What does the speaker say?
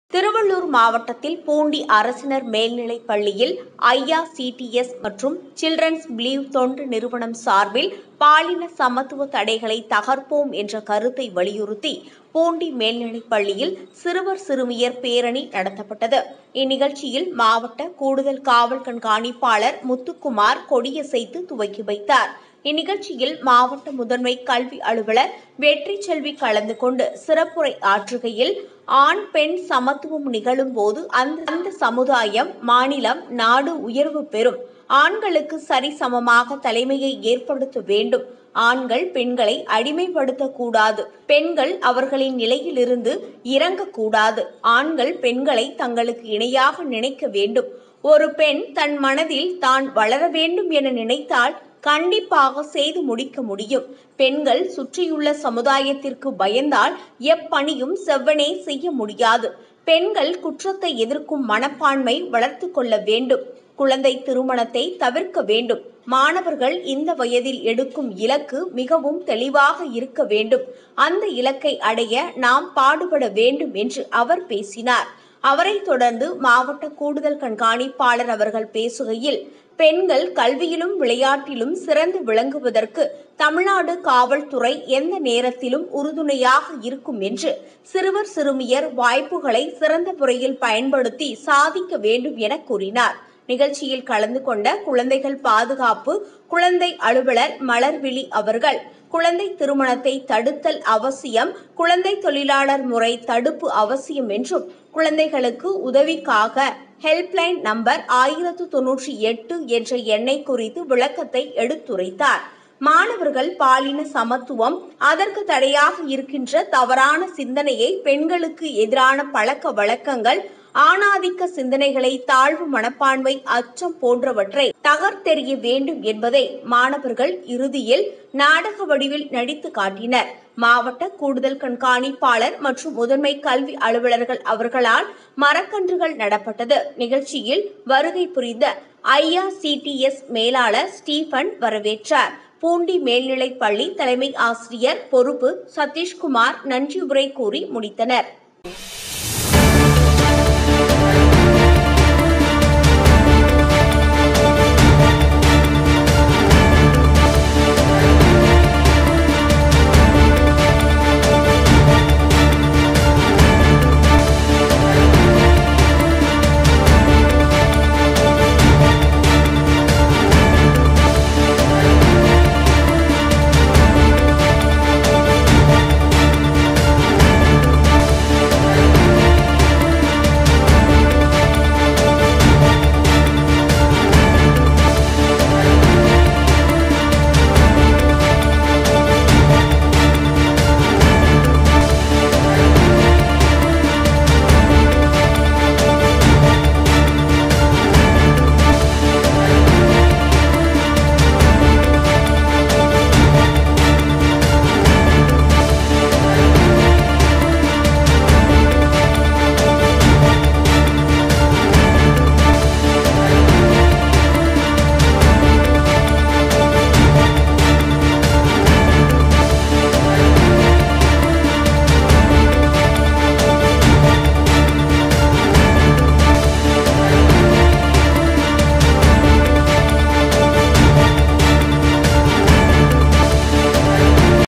திருவள்ளூர் மாவட்டத்தில் பூண்டி அரசினர் மேல்நிலைப் பள்ளியில் ஐஆர்சிடிஎஸ் மற்றும் சில்ட்ரன்ஸ் பிலீவ் தொண்டு நிறுவனம் சார்பில் பாலின சமத்துவ தடைகளை தகர்ப்போம் என்ற கருத்தை வலியுறுத்தி பூண்டி மேல்நிலைப் பள்ளியில் சிறுவர் சிறுமியர் பேரணி நடத்தப்பட்டது இந்நிகழ்ச்சியில் மாவட்ட கூடுதல் காவல் கண்காணிப்பாளர் முத்துக்குமார் கொடியசைத்து துவக்கி வைத்தார் இந்நிகழ்ச்சியில் மாவட்ட முதன்மை கல்வி அலுவலர் வெற்றி செல்வி கலந்து கொண்டு சிறப்புரை ஆற்றுகையில் ஆண் பெண் சமத்துவம் நிகழும் போது அந்த அந்த சமுதாயம் மாநிலம் நாடு உயர்வு பெறும் ஆண்களுக்கு சரிசமமாக தலைமையை ஏற்படுத்த வேண்டும் ஆண்கள் பெண்களை அடிமைப்படுத்தக்கூடாது பெண்கள் அவர்களின் நிலையிலிருந்து இறங்கக்கூடாது ஆண்கள் பெண்களை தங்களுக்கு இணையாக நினைக்க வேண்டும் ஒரு பெண் தன் மனதில் தான் வளர வேண்டும் என நினைத்தால் கண்டிப்பாக செய்து முடிக்க முடியும் பெண்கள் சுற்றியுள்ள சமுதாயத்திற்கு பயந்தால் எப்பணியும் செவ்வனே செய்ய முடியாது பெண்கள் குற்றத்தை எதிர்க்கும் மனப்பான்மை வளர்த்து கொள்ள வேண்டும் குழந்தை திருமணத்தை தவிர்க்க வேண்டும் மாணவர்கள் இந்த வயதில் எடுக்கும் இலக்கு மிகவும் தெளிவாக இருக்க வேண்டும் அந்த இலக்கை அடைய நாம் பாடுபட வேண்டும் என்று அவர் பேசினார் அவரைத் தொடர்ந்து மாவட்ட கூடுதல் கண்காணிப்பாளர் அவர்கள் பேசுகையில் பெண்கள் கல்வியிலும் விளையாட்டிலும் சிறந்து விளங்குவதற்கு தமிழ்நாடு காவல்துறை எந்த நேரத்திலும் உறுதுணையாக இருக்கும் என்று சிறுவர் சிறுமியர் வாய்ப்புகளை சிறந்த முறையில் பயன்படுத்தி சாதிக்க வேண்டும் என கூறினார் நிகழ்ச்சியில் கலந்து கொண்ட குழந்தைகள் பாதுகாப்பு குழந்தை அலுவலர் மலர்விழி அவர்கள் குழந்தை திருமணத்தை தடுத்தல் அவசியம் குழந்தை தொழிலாளர் முறை தடுப்பு அவசியம் என்றும் குழந்தைகளுக்கு உதவிக்காக ஹெல்ப்லைன் நம்பர் ஆயிரத்து தொன்னூற்றி எட்டு என்ற எண்ணை குறித்து விளக்கத்தை எடுத்துரைத்தார் மாணவர்கள் பாலின சமத்துவம் அதற்கு தடையாக இருக்கின்ற தவறான சிந்தனையை பெண்களுக்கு எதிரான பழக்க வழக்கங்கள் ஆணாதிக்க சிந்தனைகளை தாழ்வு மனப்பான்மை அச்சம் போன்றவற்றை தகர்த்தெறிய வேண்டும் என்பதை மாணவர்கள் இறுதியில் நாடக வடிவில் நடித்து காட்டினர் மாவட்ட கூடுதல் கண்காணிப்பாளர் மற்றும் முதன்மை கல்வி அலுவலர்கள் அவர்களால் மரக்கன்றுகள் நடப்பட்டது நிகழ்ச்சியில் வருகை புரிந்த ஐஆர்சிடிஎஸ் மேலாளர் ஸ்டீபன் வரவேற்றார் பூண்டி மேல்நிலைப் பள்ளி தலைமை ஆசிரியர் பொறுப்பு சதீஷ்குமார் நன்றி உரை கூறி முடித்தனர்